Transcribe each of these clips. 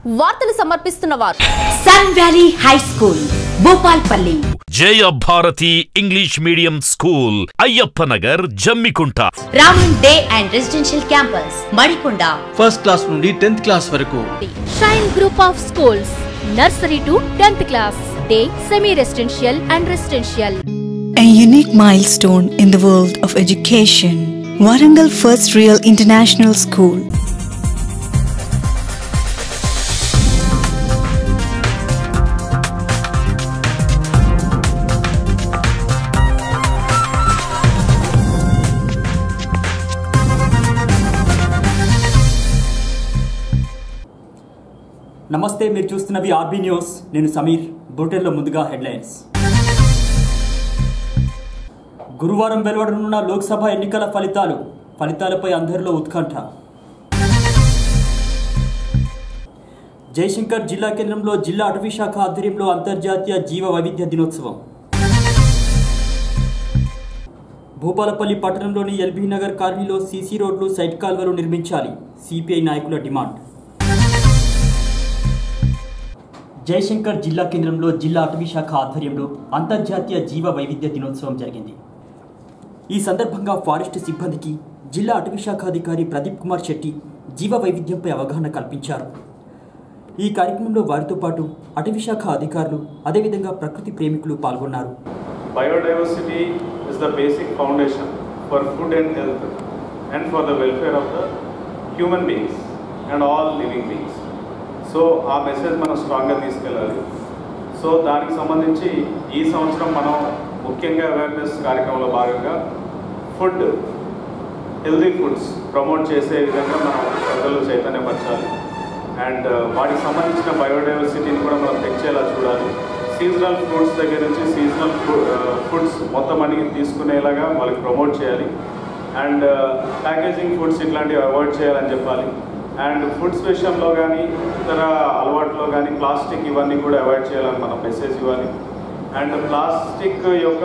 వార్తలు సమర్పిస్తున్న వారు sun valley high school Bhupalpalli Jaya Bharati English medium school Ayyappa Nagar Jammikunta Raman day and residential campus Madikonda first class నుండి tenth class వరకు shine group of schools nursery to tenth class day semi residential and residential A unique milestone in the world of education. Warangal First Real International School. నమస్తే మీరు చూస్తున్నవి RB news నేను సమీర్ బులెటిన్లో ముందుగా headlines గురువారం వెలువడనున్న లోక్సభ ఎన్నికల ఫలితాలు ఫలితాలపై అందరిలో ఉత్కంఠ జయశంకర్ జిల్లా కేంద్రంలో జిల్లా అటవీ శాఖ ఆధ్వర్యంలో అంతర్జాతీయ జీవ వైవిధ్య దినోత్సవం భూపాలపల్లి పట్టణంలోని ఎల్బీ నగర్ కాలనీలో సీసీ రోడ్లు సైడ్ కాల్వలు నిర్మించాలి సిపిఐ నాయకుల డిమాండ్ జయశంకర్ జిల్లా కేంద్రంలో జిల్లా అటవీ శాఖ ఆధ్వర్యంలో అంతర్జాతీయ జీవ వైవిధ్య దినోత్సవం జరిగింది ఈ సందర్భంగా ఫారెస్ట్ సిబ్బందికి జిల్లా అటవీ శాఖ అధికారి ప్రదీప్ కుమార్ శెట్టి జీవ వైవిధ్యంపై అవగాహన కల్పించారు ఈ కార్యక్రమంలో వారితో పాటు అటవీ శాఖ అధికారులు అదేవిధంగా ప్రకృతి ప్రేమికులు పాల్గొన్నారు Biodiversity is the basic foundation for food and health and for the welfare of the human beings and all living beings. So ఆ మెసేజ్ మనం స్ట్రాంగ్గా తీసుకెళ్ళాలి సో దానికి సంబంధించి ఈ సంవత్సరం మనం ముఖ్యంగా అవేర్నెస్ కార్యక్రమంలో భాగంగా ఫుడ్ హెల్దీ ఫుడ్స్ ప్రమోట్ చేసే విధంగా మనం ప్రజలు చైతన్యపరచాలి అండ్ వాటికి సంబంధించిన బయోడైవర్సిటీని కూడా మనం తెచ్చేలా చూడాలి సీజనల్ ఫ్రూట్స్ దగ్గర నుంచి సీజనల్ ఫుడ్స్ మొత్తం అన్ని తీసుకునేలాగా వాళ్ళకి ప్రమోట్ చేయాలి అండ్ ప్యాకేజింగ్ ఫుడ్స్ ఇట్లాంటివి అవాయిడ్ చేయాలని చెప్పాలి అండ్ ఫుడ్స్ విషయంలో కానీ ఇతర అలవాట్లో కానీ ప్లాస్టిక్ ఇవన్నీ కూడా అవాయిడ్ చేయాలని మనం మెసేజ్ ఇవ్వాలి అండ్ ప్లాస్టిక్ యొక్క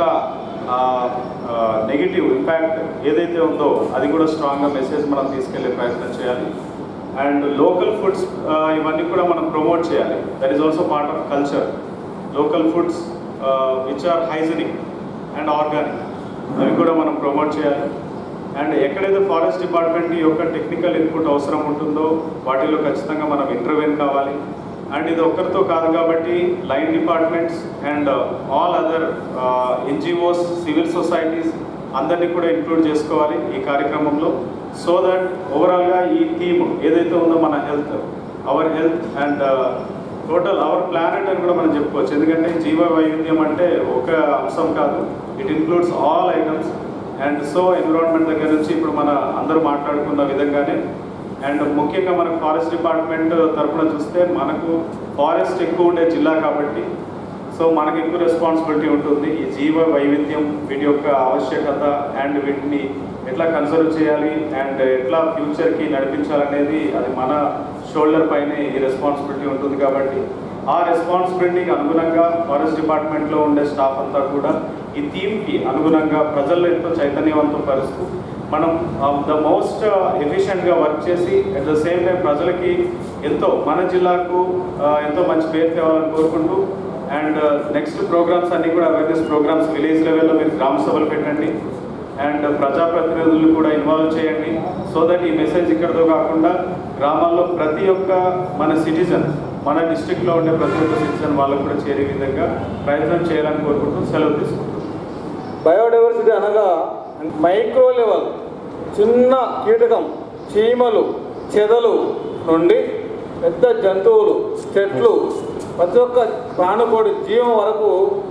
నెగిటివ్ ఇంపాక్ట్ ఏదైతే ఉందో అది కూడా స్ట్రాంగ్గా మెసేజ్ మనం తీసుకెళ్లే ప్రయత్నం చేయాలి అండ్ లోకల్ ఫుడ్స్ ఇవన్నీ కూడా మనం ప్రమోట్ చేయాలి that is also part of culture local foods which are hygienic and organic అవి కూడా మనం ప్రమోట్ చేయాలి అండ్ ఎక్కడైతే ఫారెస్ట్ డిపార్ట్మెంట్ యొక్క టెక్నికల్ ఇన్పుట్ అవసరం ఉంటుందో వాటిలో ఖచ్చితంగా మనం ఇంటర్వెన్ కావాలి అండ్ ఇది ఒక్కరితో కాదు కాబట్టి line departments and all other NGOs civil societies అందరినీ కూడా ఇంక్లూడ్ చేసుకోవాలి ఈ కార్యక్రమంలో సో దట్ ఓవరాల్గా ఈ థీమ్ ఏదైతే ఉందో మన health our health and total our planet అని కూడా మనం చెప్పుకోవచ్చు ఎందుకంటే జీవ వైవిధ్యం అంటే ఒక అంశం కాదు it includes all items and so environment దగ్గర నుంచి ఇప్పుడు మన అందరూ మాట్లాడుకున్న విధంగానే అండ్ ముఖ్యంగా మనకు ఫారెస్ట్ డిపార్ట్మెంట్ తరఫున చూస్తే మనకు ఫారెస్ట్ ఎక్కువ ఉండే జిల్లా కాబట్టి సో మనకి ఎక్కువ రెస్పాన్సిబిలిటీ ఉంటుంది ఈ జీవ వైవిధ్యం వీటి యొక్క ఆవశ్యకత అండ్ వీటిని ఎట్లా కన్సర్వ్ చేయాలి అండ్ ఎట్లా ఫ్యూచర్కి నడిపించాలనేది అది మన షోల్డర్ పైనే ఈ రెస్పాన్సిబిలిటీ ఉంటుంది కాబట్టి ఆ రెస్పాన్సిబిలిటీకి అనుగుణంగా ఫారెస్ట్ డిపార్ట్మెంట్లో ఉండే స్టాఫ్ అంతా కూడా ఈ థీమ్కి అనుగుణంగా ప్రజల్లో ఎంతో చైతన్యవంతం పరుస్తూ మనం ద మోస్ట్ ఎఫిషియెంట్గా వర్క్ చేసి అట్ ద సేమ్ టైం ప్రజలకి ఎంతో మన జిల్లాకు ఎంతో మంచి పేరు తేవాలని కోరుకుంటూ అండ్ నెక్స్ట్ ప్రోగ్రామ్స్ అన్నీ కూడా అవేర్నెస్ ప్రోగ్రామ్స్ విలేజ్ లెవెల్లో మీరు గ్రామ సభలు పెట్టండి అండ్ ప్రజాప్రతినిధులు కూడా ఇన్వాల్వ్ చేయండి సో దట్ ఈ మెసేజ్ ఇక్కడతో కాకుండా గ్రామాల్లో ప్రతి ఒక్క మన సిటిజన్ మన డిస్టిక్లో ఉండే ప్రతి ఒక్క సిటిజన్ వాళ్ళకు కూడా చేరే విధంగా ప్రయత్నం చేయాలని కోరుకుంటూ సెలవు తీసుకుంటున్నాం బయోడైవర్సిటీ అనగా మైక్రో లెవెల్ చిన్న కీటకం చీమలు చెదలు నుండి పెద్ద జంతువులు చెట్లు ప్రతి ఒక్క ప్రాణకోడి జీవం వరకు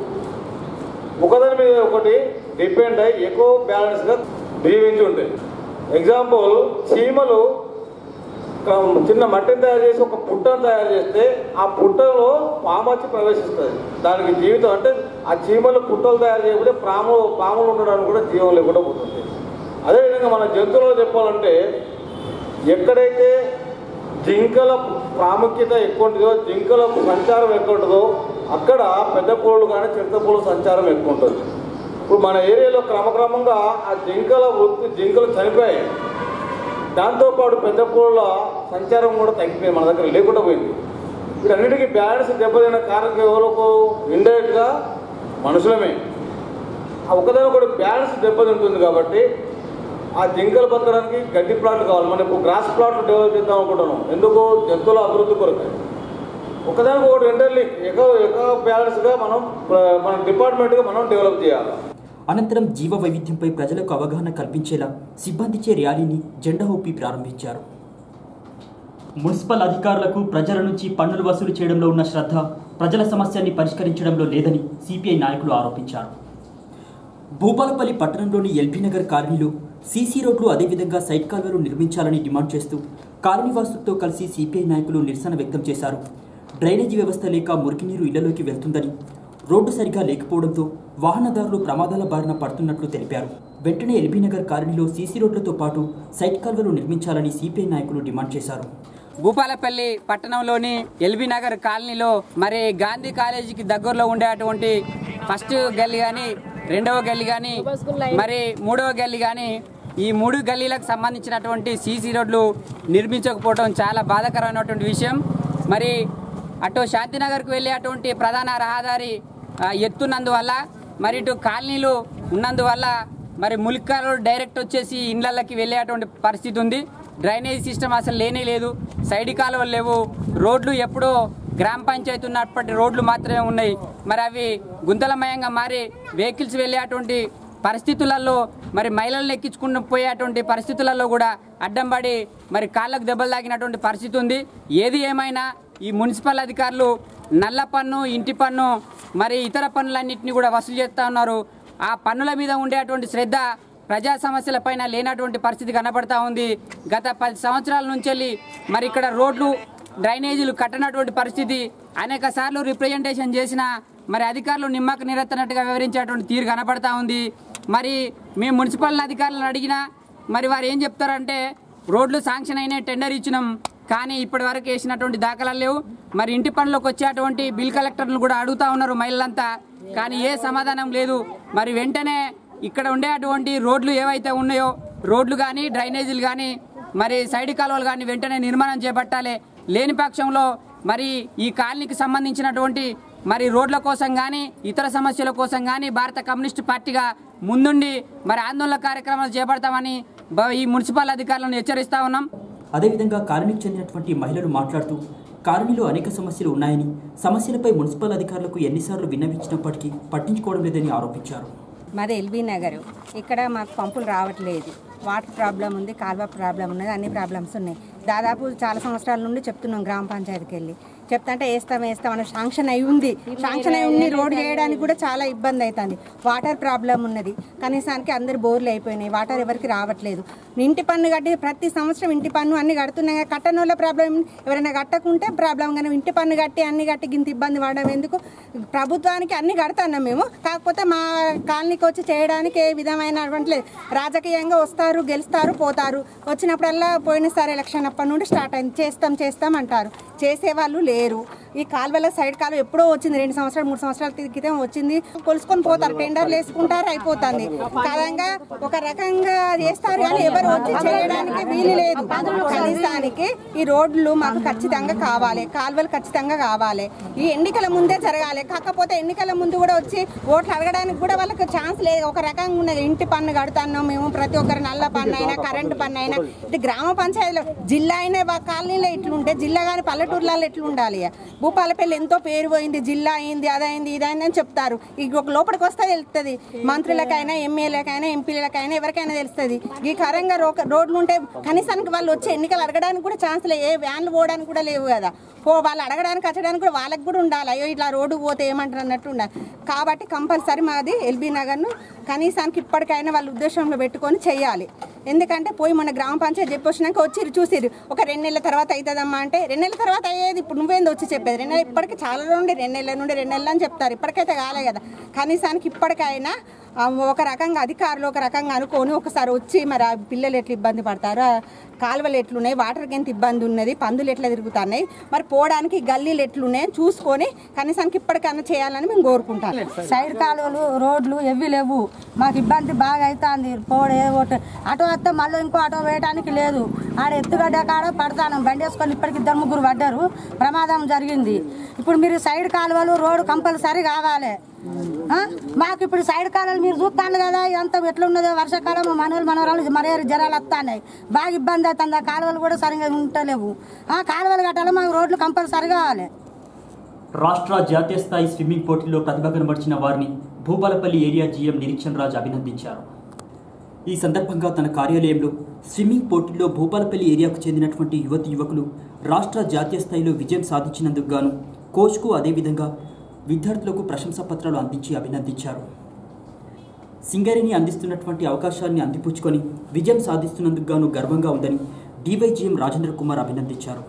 ఒకదాని మీద ఒకటి డిపెండ్ అయ్యి ఎక్కువ బ్యాలెన్స్గా జీవించి ఉంటాయి ఎగ్జాంపుల్ చీమలు ఒక చిన్న మట్టిని తయారు చేసి ఒక పుట్టను తయారు చేస్తే ఆ పుట్టలో పాము వచ్చి ప్రవేశిస్తుంది దానికి జీవితం అంటే ఆ చీమలు పుట్టలు తయారు చేయకపోతే పాములు పాములు ఉండడానికి కూడా జీవం లేకుండా పోతుంది అదేవిధంగా మన జంతువులు చెప్పాలంటే ఎక్కడైతే జింకల ప్రాముఖ్యత ఎక్కువ ఉంటుందో జింకల సంచారం ఎక్కువ ఉంటుందో అక్కడ పెద్ద పూలు కానీ చిన్న పూల సంచారం ఎక్కువ ఉంటుంది ఇప్పుడు మన ఏరియాలో క్రమక్రమంగా ఆ జింకల వృత్తి జింకలు చనిపోయాయి దాంతోపాటు పెద్ద పూల సంచారం కూడా తగ్గిపోయింది మన దగ్గర లేకుండా పోయింది వీటన్నిటికీ బ్యాలెన్స్ దెబ్బతిన కారణం ఎవరికి ఇండైరెక్ట్గా మనుషులమే ఆ ఒకదాని ఒకటి బ్యాలెన్స్ దెబ్బతింటుంది కాబట్టి ఆ జింకలు బతకడానికి గడ్డి ప్లాట్లు కావాలి మనం ఇప్పుడు గ్రాస్ ప్లాట్లు డెవలప్ చేద్దాం అనుకుంటున్నాం ఎందుకు జంతువుల అభివృద్ధి కొరకు ఒకదానికి ఒకటి ఇంటర్లింక్ ఎకో ఎకో బ్యాలెన్స్గా మనం ప్ర- మన డిపార్ట్మెంట్గా మనం డెవలప్ చేయాలి అనంతరం జీవ వైవిధ్యంపై ప్రజలకు అవగాహన కల్పించేలా సిబ్బందిచే ర్యాలీని జెండా ఊపి ప్రారంభించారు మున్సిపల్ అధికారులకు ప్రజల నుంచి పన్నులు వసూలు చేయడంలో ఉన్న శ్రద్ధ ప్రజల సమస్యల్ని పరిష్కరించడంలో లేదని సిపిఐ నాయకులు ఆరోపించారు భూపాలపల్లి పట్టణంలోని ఎల్బీనగర్ కాలనీలో సీసీ రోడ్లు అదేవిధంగా సైడ్ కాల్వలు నిర్మించాలని డిమాండ్ చేస్తూ కాలనీవాసులతో కలిసి సిపిఐ నాయకులు నిరసన వ్యక్తం చేశారు డ్రైనేజీ వ్యవస్థ లేక మురికినీరు ఇళ్లలోకి వెళ్తుందని రోడ్డు సరిగా లేకపోవడంతో వాహనదారులు ప్రమాదాల బారిన పడుతున్నట్లు తెలిపారు వెంటనే ఎల్బీనగర్ కాలనీలో సీసీ రోడ్లతో పాటు సైడ్ కాల్వలు నిర్మించాలని సిపిఐ నాయకులు డిమాండ్ చేశారు భూపాలపల్లి పట్టణంలోని ఎల్బీ నగర్ కాలనీలో మరి గాంధీ కాలేజీకి దగ్గరలో ఉండేటువంటి ఫస్ట్ గల్లీ కానీ రెండవ గల్లీ కానీ మరి మూడవ గల్లీ కానీ ఈ మూడు గల్లీలకు సంబంధించినటువంటి సీసీ రోడ్లు నిర్మించకపోవడం చాలా బాధాకరమైనటువంటి విషయం మరి అటు శాంతినగర్కు వెళ్ళేటువంటి ప్రధాన రహదారి ఆ, ఎత్తున్నందువల్ల మరి ఇటు కాలనీలు ఉన్నందువల్ల మరి ములికాలు డైరెక్ట్ వచ్చేసి ఇండ్లకి వెళ్ళేటువంటి పరిస్థితి ఉంది డ్రైనేజ్ సిస్టమ్ అసలు లేనే లేదు సైడ్ కాలువలు లేవు రోడ్లు ఎప్పుడో గ్రామ పంచాయతీ ఉన్నప్పటి రోడ్లు మాత్రమే ఉన్నాయి మరి అవి గుంతలమయంగా మారి వెహికల్స్ వెళ్ళేటువంటి పరిస్థితులలో మరి మహిళలను ఎక్కించుకుని పోయేటువంటి పరిస్థితులలో కూడా అడ్డం పడి మరి కాళ్ళకు దెబ్బలు తాగినటువంటి పరిస్థితి ఉంది ఏది ఏమైనా ఈ మున్సిపల్ అధికారులు నల్ల పన్ను ఇంటి పన్ను మరి ఇతర పన్నులన్నింటినీ కూడా వసూలు చేస్తూ ఉన్నారు ఆ పన్నుల మీద ఉండేటువంటి శ్రద్ధ ప్రజా సమస్యలపైన లేనటువంటి పరిస్థితి కనబడతా ఉంది గత పది సంవత్సరాల నుంచి వెళ్ళి మరి ఇక్కడ రోడ్లు డ్రైనేజీలు కట్టనటువంటి పరిస్థితి అనేక సార్లు రిప్రజెంటేషన్ చేసిన మరి అధికారులు నిమ్మక నిరెత్తనట్టుగా వివరించేటువంటి తీరు కనబడతా ఉంది మరి మేము మున్సిపల్ అధికారులను అడిగినా మరి వారు ఏం చెప్తారంటే రోడ్లు శాంక్షన్ అయిన టెండర్ ఇచ్చినాం కానీ ఇప్పటి వరకు వేసినటువంటి దాఖలాలు లేవు మరి ఇంటి పనులకు వచ్చేటువంటి బిల్ కలెక్టర్లు కూడా అడుగుతా ఉన్నారు మహిళలంతా కానీ ఏ సమాధానం లేదు మరి వెంటనే ఇక్కడ ఉండేటువంటి రోడ్లు ఏవైతే ఉన్నాయో రోడ్లు కానీ డ్రైనేజీలు కానీ మరి సైడ్ కాలువలు కానీ వెంటనే నిర్మాణం చేపట్టాలి లేని పక్షంలో మరి ఈ కాలనీకి సంబంధించినటువంటి మరి రోడ్ల కోసం కానీ ఇతర సమస్యల కోసం కానీ భారత కమ్యూనిస్టు పార్టీగా ముందుండి మరి ఆందోళన కార్యక్రమాలు చేపడతామని బ- ఈ మున్సిపల్ అధికారులను హెచ్చరిస్తా ఉన్నాం అదేవిధంగా కాలనీకి చెందినటువంటి మహిళలు మాట్లాడుతూ కాలనీలో అనేక సమస్యలు ఉన్నాయని సమస్యలపై మున్సిపల్ అధికారులకు ఎన్నిసార్లు విన్నవించినప్పటికీ పట్టించుకోవడం లేదని ఆరోపించారు మాది ఎల్బీ నగర్ ఇక్కడ మాకు పంపులు రావట్లేదు వాటర్ ప్రాబ్లం ఉంది కాల్వ ప్రాబ్లం ఉన్నది అన్ని ప్రాబ్లమ్స్ ఉన్నాయి దాదాపు చాలా సంవత్సరాల నుండి చెప్తున్నాం గ్రామ పంచాయతీకి వెళ్ళి చెప్తాంటే వేస్తాం వేస్తాం అని శాంక్షన్ అయి ఉంది శాంక్షన్ అయి ఉంది రోడ్ చేయడానికి కూడా చాలా ఇబ్బంది అవుతుంది వాటర్ ప్రాబ్లం ఉన్నది కనీసానికి అందరు బోర్లు అయిపోయినాయి వాటర్ ఎవరికి రావట్లేదు ఇంటి పన్ను కట్టి ప్రతి సంవత్సరం ఇంటి పన్ను అన్ని కడుతున్నాయి కదా, కట్టని వాళ్ళ ప్రాబ్లం ఎవరైనా కట్టకుంటే ప్రాబ్లం కానీ ఇంటి పన్ను కట్టి అన్ని కట్టి ఇంత ఇబ్బంది పడడం ఎందుకు ప్రభుత్వానికి అన్ని కడతాన్నాం మేము కాకపోతే మా కాలనీకి వచ్చి చేయడానికి ఏ విధమైనటువంటి లేదు రాజకీయంగా వస్తారు గెలుస్తారు పోతారు వచ్చినప్పుడల్లా పోయినసారి ఎలక్షన్ అప్పటి నుండి స్టార్ట్ అయింది చేస్తాం చేస్తాం అంటారు చేసేవాళ్ళు లేరు ఈ కాలువల సైడ్ కాలువ ఎప్పుడో వచ్చింది రెండు సంవత్సరాలు మూడు సంవత్సరాల క్రితం వచ్చింది కొలుసుకొని పోతారు టెండర్లు వేసుకుంటారు అయిపోతుంది కాదంగా ఒక రకంగా చేస్తారు కానీ ఎవరు వచ్చి చేయడానికి వీలు లేదు కనీసానికి ఈ రోడ్లు మాకు ఖచ్చితంగా కావాలి కాలువలు ఖచ్చితంగా కావాలి ఈ ఎన్నికల ముందే జరగాలి కాకపోతే ఎన్నికల ముందు కూడా వచ్చి ఓట్లు అడగడానికి కూడా వాళ్ళకి ఛాన్స్ లేదు ఒక రకంగా ఉన్నది ఇంటి పన్ను కడుతున్నాం మేము ప్రతి ఒక్కరు నల్ల పన్ను అయినా కరెంటు పన్ను అయినా ఇది గ్రామ పంచాయతీలో జిల్లా అయినా వా- కాలనీలో ఇట్లుంటే జిల్లా కానీ పల్లెటూర్లలో ఎట్లా ఉండాలి భూపాలపల్లి ఎంతో పేరు పోయింది జిల్లా అయింది అదైంది ఇదైంది అని చెప్తారు ఇక ఒక లోపలికి వస్తే తెలుస్తుంది మంత్రులకైనా ఎమ్మెల్యేలకైనా ఎంపీలకైనా ఎవరికైనా తెలుస్తుంది ఈ కరంగా రో- రోడ్లు ఉంటే కనీసానికి వాళ్ళు వచ్చి ఎన్నికలు అడగడానికి కూడా ఛాన్స్ లేదు ఏ వ్యాన్లు పోవడానికి కూడా లేవు కదా పో వాళ్ళు అడగడానికి వచ్చడానికి కూడా వాళ్ళకి కూడా ఉండాలి అయ్యో ఇట్లా రోడ్డు పోతే ఏమంటారు అన్నట్టు ఉండాలి కాబట్టి కంపల్సరీ మాది ఎల్బీ నగర్ను కనీసానికి ఇప్పటికైనా వాళ్ళ ఉద్దేశంలో పెట్టుకొని చేయాలి ఎందుకంటే పోయి మన గ్రామ పంచాయతీ చెప్పి వచ్చినాక వచ్చిరు చూసిరు ఒక రెండు నెలల తర్వాత అవుతుందమ్మా అంటే రెండు నెలల తర్వాత అయ్యేది ఇప్పుడు నువ్వేంది వచ్చి చెప్పేది రెండు నెలలు ఇప్పటికి చాలా నుండి రెండు నెలల నుండి రెండు నెలలు అని చెప్తారు ఇప్పటికైతే కాలే కదా కనీసానికి ఇప్పటికైనా ఆ, ఒక రకంగా అధికారులు ఒక రకంగా అనుకొని ఒకసారి వచ్చి మరి ఆ పిల్లలు ఎట్లా ఇబ్బంది పడతారు ఆ కాలువలు ఎట్లున్నాయి వాటర్కి ఎంత ఇబ్బంది ఉన్నది పందులు ఎట్లా తిరుగుతున్నాయి మరి పోవడానికి గల్లీలు ఎట్లున్నాయి చూసుకొని కనీసానికి ఇప్పటికైనా చేయాలని మేము కోరుకుంటాం సైడ్ కాలువలు రోడ్లు ఎవ్వి లేవు మాకు ఇబ్బంది బాగా అవుతుంది పోడే ఒకటి ఆటో వస్తే మళ్ళీ ఇంకో ఆటో వేయడానికి లేదు ఆడ ఎత్తుగడ్డ కాడ పడతాను బండి వేసుకొని ఇప్పటికి ఇద్దరు ముగ్గురు పడ్డారు ప్రమాదం జరిగింది ఇప్పుడు మీరు సైడ్ కాలువలు రోడ్డు కంపల్సరీ కావాలి ఆ? మాకు ఇప్పుడు సైడ్ కాలువలు మీరు చూస్తాను కదా ఎంత ఎట్లున్నదో వర్షాకాలం మనవలు మనవరాలు మరే జ్వరాలు వస్తున్నాయి బాగా ఇబ్బంది అవుతుంది ఆ కాలువలు కూడా సరిగా ఉంటలేవు ఆ కాలువలు కట్టాలి మాకు రోడ్లు కంపల్సరీ కావాలి రాష్ట్ర జాతీయ స్థాయి స్విమ్మింగ్ పోటీల్లో ప్రతిభ కనబర్చిన వారిని భూపాలపల్లి ఏరియా జీఎం నిరీక్షణ్ రాజ్ అభినందించారు ఈ సందర్భంగా తన కార్యాలయంలో స్విమ్మింగ్ పోటీల్లో భూపాలపల్లి ఏరియాకు చెందినటువంటి యువతి యువకులు రాష్ట్ర జాతీయ స్థాయిలో విజయం సాధించినందుకు గాను కోచ్కు అదేవిధంగా విద్యార్థులకు ప్రశంసా పత్రాలు అందించి అభినందించారు సింగరేణి అందిస్తున్నటువంటి అవకాశాన్ని అందిపుచ్చుకొని విజయం సాధిస్తున్నందుకు గాను గర్వంగా ఉందని డివైజీఎం రాజేంద్ర కుమార్ అభినందించారు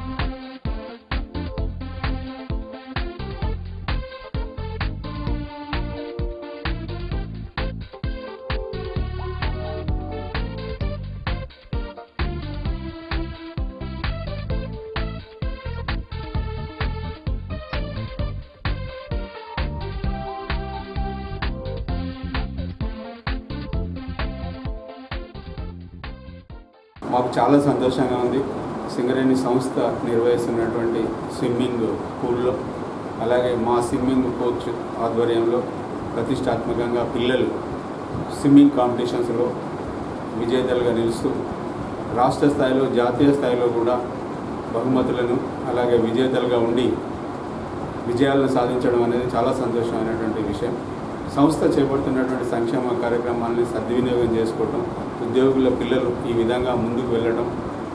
మాకు చాలా సంతోషంగా ఉంది సింగరేణి సంస్థ నిర్వహిస్తున్నటువంటి స్విమ్మింగ్ పూల్లో అలాగే మా స్విమ్మింగ్ కోచ్ ఆధ్వర్యంలో ప్రతిష్టాత్మకంగా పిల్లలు స్విమ్మింగ్ కాంపిటీషన్స్లో విజేతలుగా నిలుస్తూ రాష్ట్ర స్థాయిలో జాతీయ స్థాయిలో కూడా బహుమతులను అలాగే విజేతలుగా ఉండి విజయాలను సాధించడం అనేది చాలా సంతోషమైనటువంటి విషయం సంస్థ చేపడుతున్నటువంటి సంక్షేమ కార్యక్రమాలని సద్వినియోగం చేసుకోవటం ఉద్యోగుల పిల్లలు ఈ విధంగా ముందుకు వెళ్ళడం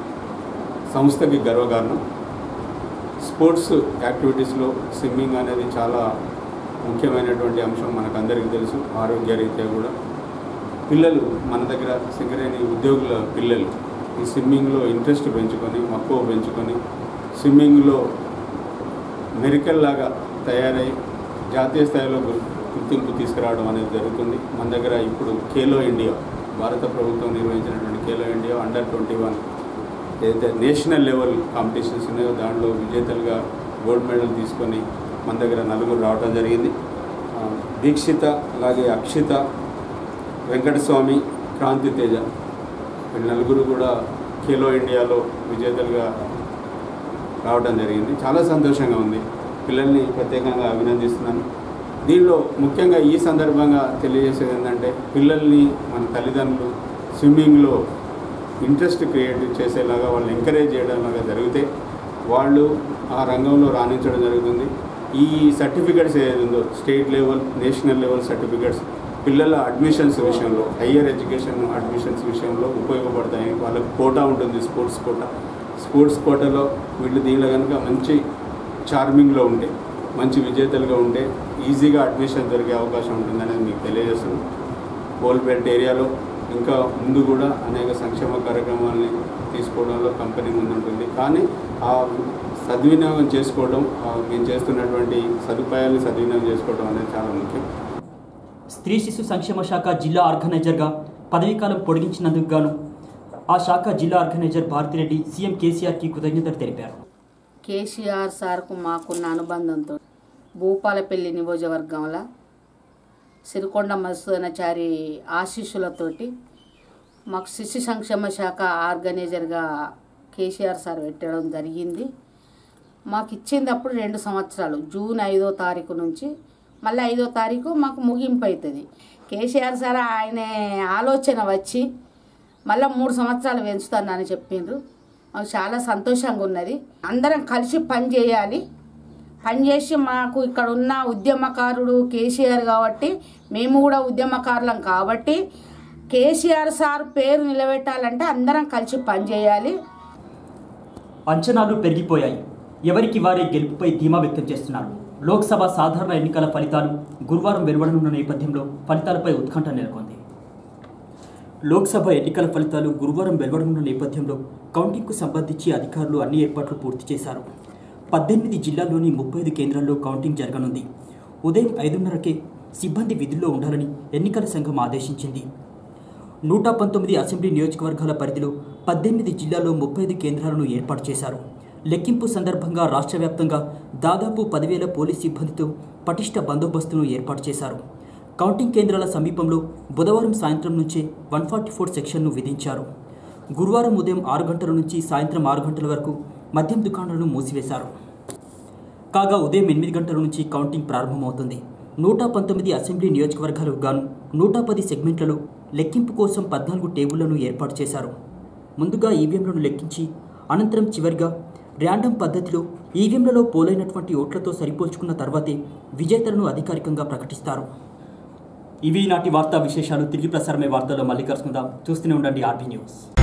సంస్థకి గర్వకారణం స్పోర్ట్స్ యాక్టివిటీస్లో స్విమ్మింగ్ అనేది చాలా ముఖ్యమైనటువంటి అంశం మనకందరికీ తెలుసు ఆరోగ్య రీత్యా కూడా పిల్లలు మన దగ్గర సింగరేణి ఉద్యోగుల పిల్లలు ఈ స్విమ్మింగ్లో ఇంట్రెస్ట్ పెంచుకొని మక్కువ పెంచుకొని స్విమ్మింగ్లో మెరికల్ లాగా తయారై జాతీయ స్థాయిలో గుర్- గుర్తింపు తీసుకురావడం అనేది జరుగుతుంది మన దగ్గర ఇప్పుడు ఖేలో ఇండియా భారత ప్రభుత్వం నిర్వహించినటువంటి Khelo India under twenty one ఏదైతే నేషనల్ లెవెల్ కాంపిటీషన్స్ ఉన్నాయో దాంట్లో విజేతలుగా గోల్డ్ మెడల్ తీసుకొని మన దగ్గర నలుగురు రావడం జరిగింది ఆ, దీక్షిత అలాగే అక్షిత వెంకటస్వామి క్రాంతి తేజ వీళ్ళు నలుగురు కూడా ఖేలో ఇండియాలో విజేతలుగా రావడం జరిగింది చాలా సంతోషంగా ఉంది పిల్లల్ని ప్రత్యేకంగా అభినందిస్తున్నాను దీనిలో ముఖ్యంగా ఈ సందర్భంగా తెలియజేసేది ఏంటంటే పిల్లల్ని మన తల్లిదండ్రులు స్విమ్మింగ్లో ఇంట్రెస్ట్ క్రియేట్ చేసేలాగా వాళ్ళని ఎంకరేజ్ చేయడం లాగా జరిగితే వాళ్ళు ఆ రంగంలో రాణించడం జరుగుతుంది ఈ సర్టిఫికెట్స్ ఏదైతే ఉందో state level national level certificates పిల్లల అడ్మిషన్స్ విషయంలో హయ్యర్ ఎడ్యుకేషన్ అడ్మిషన్స్ విషయంలో ఉపయోగపడతాయి వాళ్ళకి కోటా ఉంటుంది స్పోర్ట్స్ కోటా స్పోర్ట్స్ కోటాలో వీళ్ళు దీనిలో కనుక మంచి చార్మింగ్లో ఉంటే మంచి విజేతలుగా ఉంటే ఈజీగా అడ్మిషన్ దొరికే అవకాశం ఉంటుందనేది మీకు తెలియజేస్తున్నాను బోల్పేట్ ఏరియాలో ఇంకా ముందు కూడా అనేక సంక్షేమ కార్యక్రమాలని తీసుకోవడంలో కంపెనీ ముందుంటుంది కానీ ఆ సద్వినియోగం చేసుకోవడం ఆ మేము చేస్తున్నటువంటి సదుపాయాలను సద్వినియోగం చేసుకోవడం అనేది చాలా ముఖ్యం స్త్రీ శిశు సంక్షేమ శాఖ జిల్లా ఆర్గనైజర్గా పదవీకాలం పొడిగించినందుకు గాను ఆ శాఖ జిల్లా ఆర్గనైజర్ భారతిరెడ్డి సీఎం కేసీఆర్కి కృతజ్ఞతలు తెలిపారు కేసీఆర్ సార్కు మాకున్న అనుబంధంతో భూపాలపల్లి నియోజకవర్గంలో సిరికొండ మధుసూదనాచారి ఆశీస్సులతోటి మాకు శిశు సంక్షేమ శాఖ ఆర్గనైజర్గా కేసీఆర్ సార్ పెట్టడం జరిగింది మాకు ఇచ్చింది అప్పుడు రెండు సంవత్సరాలు జూన్ ఐదో తారీఖు నుంచి మళ్ళీ ఐదో తారీఖు మాకు ముగింపు అవుతుంది కేసీఆర్ సార్ ఆయన ఆలోచన వచ్చి మళ్ళీ మూడు సంవత్సరాలు పెంచుతానని చెప్పిండ్రు మాకు చాలా సంతోషంగా ఉన్నది అందరం కలిసి పని చేయాలి పనిచేసి మాకు ఇక్కడ ఉన్న ఉద్యమకారుడు కేసీఆర్ కాబట్టి మేము కూడా ఉద్యమకారులం కాబట్టి కేసీఆర్ సార్ పేరు నిలబెట్టాలంటే అందరం కలిసి పనిచేయాలి అంచనాలు పెరిగిపోయాయి ఎవరికి వారే గెలుపుపై ధీమా వ్యక్తం చేస్తున్నారు లోక్సభ సాధారణ ఎన్నికల ఫలితాలు గురువారం వెలువడనున్న నేపథ్యంలో ఫలితాలపై ఉత్కంఠ నెలకొంది లోక్సభ ఎన్నికల ఫలితాలు గురువారం వెలువడనున్న నేపథ్యంలో కౌంటింగ్కు సంబంధించి అధికారులు అన్ని ఏర్పాట్లు పూర్తి చేశారు పద్దెనిమిది జిల్లాల్లోని ముప్పై ఐదు కేంద్రాల్లో కౌంటింగ్ జరగనుంది ఉదయం ఐదున్నరకే సిబ్బంది విధుల్లో ఉండాలని ఎన్నికల సంఘం ఆదేశించింది నూట పంతొమ్మిది అసెంబ్లీ నియోజకవర్గాల పరిధిలో పద్దెనిమిది జిల్లాల్లో ముప్పై ఐదు కేంద్రాలను ఏర్పాటు చేశారు లెక్కింపు సందర్భంగా రాష్ట్ర వ్యాప్తంగా దాదాపు పదివేల పోలీస్ సిబ్బందితో పటిష్ట బందోబస్తును ఏర్పాటు చేశారు కౌంటింగ్ కేంద్రాల సమీపంలో బుధవారం సాయంత్రం నుంచే వన్ ఫార్టీ ఫోర్ సెక్షన్ను విధించారు గురువారం ఉదయం ఆరు గంటల నుంచి సాయంత్రం ఆరు గంటల వరకు మద్యం దుకాణాలను మూసివేశారు కాగా ఉదయం ఎనిమిది గంటల నుంచి కౌంటింగ్ ప్రారంభమవుతుంది నూట పంతొమ్మిది అసెంబ్లీ నియోజకవర్గాలకు గాను నూట పది సెగ్మెంట్లలో లెక్కింపు కోసం పద్నాలుగు టేబుళ్లను ఏర్పాటు చేశారు ముందుగా ఈవీఎంలను లెక్కించి అనంతరం చివరిగా ర్యాండమ్ పద్ధతిలో ఈవీఎంలలో పోలైనటువంటి ఓట్లతో సరిపోల్చుకున్న తర్వాతే విజేతలను అధికారికంగా ప్రకటిస్తారు ఇవి నాటి వార్తా విశేషాలు తిరిగి ప్రసారమే వార్తల్లో మళ్ళీ కలుసుకుందాం చూస్తూనే ఉండండి ఆర్బీ న్యూస్